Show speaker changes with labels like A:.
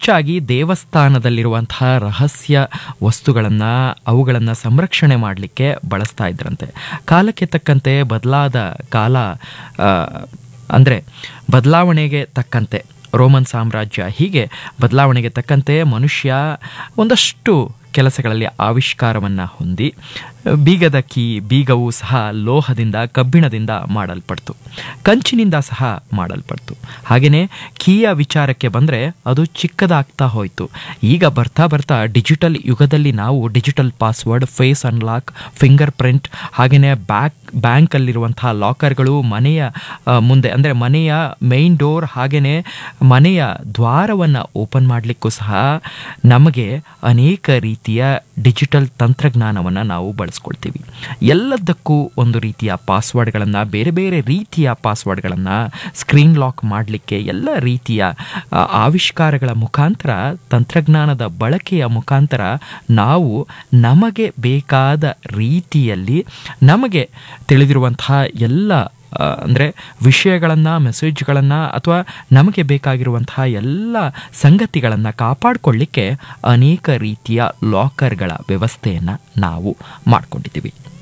A: ಹೆಚ್ಚಾಗಿ ದೇವಸ್ಥಾನದಲ್ಲಿರುವಂತಹ ರಹಸ್ಯ ವಸ್ತುಗಳನ್ನು ಅವುಗಳನ್ನು ಸಂರಕ್ಷಣೆ ಮಾಡಲಿಕ್ಕೆ ಬಳಸ್ತಾ ಇದ್ರಂತೆ ಕಾಲಕ್ಕೆ ತಕ್ಕಂತೆ ಬದಲಾದ ಕಾಲ ಅಂದರೆ ಬದಲಾವಣೆಗೆ ತಕ್ಕಂತೆ ರೋಮನ್ ಸಾಮ್ರಾಜ್ಯ ಹೀಗೆ ಬದಲಾವಣೆಗೆ ತಕ್ಕಂತೆ ಮನುಷ್ಯ ಒಂದಷ್ಟು ಕೆಲಸಗಳಲ್ಲಿ ಆವಿಷ್ಕಾರವನ್ನು ಹೊಂದಿ ಬೀಗದ ಕೀ ಬೀಗವು ಸಹ ಲೋಹದಿಂದ ಕಬ್ಬಿಣದಿಂದ ಮಾಡಲ್ಪಡ್ತು ಕಂಚಿನಿಂದ ಸಹ ಮಾಡಲ್ಪಡ್ತು ಹಾಗೆಯೇ ಕೀಯ ವಿಚಾರಕ್ಕೆ ಬಂದರೆ ಅದು ಚಿಕ್ಕದಾಗ್ತಾ ಹೋಯಿತು ಈಗ ಬರ್ತಾ ಬರ್ತಾ ಡಿಜಿಟಲ್ ಯುಗದಲ್ಲಿ ನಾವು digital password face unlock fingerprint ಹಾಗೆಯೇ ಬ್ಯಾಕ್ ಬ್ಯಾಂಕಲ್ಲಿರುವಂತಹ ಲಾಕರ್ಗಳು ಮನೆಯ ಆ, ಮುಂದೆ ಅಂದರೆ ಮನೆಯ ಮೇನ್ ಡೋರ್ ಹಾಗೆಯೇ ಮನೆಯ ದ್ವಾರವನ್ನು ಓಪನ್ ಮಾಡಲಿಕ್ಕೂ ಸಹ ನಮಗೆ ಅನೇಕ ರೀತಿಯ ಡಿಜಿಟಲ್ ತಂತ್ರಜ್ಞಾನವನ್ನು ನಾವು ಬಳಸ್ಕೊಳ್ತೀವಿ ಎಲ್ಲದಕ್ಕೂ ಒಂದು ರೀತಿಯ ಪಾಸ್ವರ್ಡ್ಗಳನ್ನು ಬೇರೆ ಬೇರೆ ರೀತಿಯ ಪಾಸ್ವರ್ಡ್ಗಳನ್ನು ಸ್ಕ್ರೀನ್ ಲಾಕ್ ಮಾಡಲಿಕ್ಕೆ ಎಲ್ಲ ರೀತಿಯ ಆ, ಆವಿಷ್ಕಾರಗಳ ಮುಖಾಂತರ ತಂತ್ರಜ್ಞಾನದ ಬಳಕೆಯ ಮುಖಾಂತರ ನಾವು ನಮಗೆ ಬೇಕಾದ ರೀತಿಯಲ್ಲಿ ನಮಗೆ ತಿಳಿದಿರುವಂತಹ ಎಲ್ಲ ಅಂದರೆ ವಿಷಯಗಳನ್ನು ಮೆಸೇಜ್ಗಳನ್ನು ಅಥವಾ ನಮಗೆ ಬೇಕಾಗಿರುವಂತಹ ಎಲ್ಲ ಸಂಗತಿಗಳನ್ನು ಕಾಪಾಡಿಕೊಳ್ಳಿಕ್ಕೆ ಅನೇಕ ರೀತಿಯ ಲಾಕರ್ಗಳ ವ್ಯವಸ್ಥೆಯನ್ನು ನಾವು ಮಾಡಿಕೊಂಡಿದ್ದೀವಿ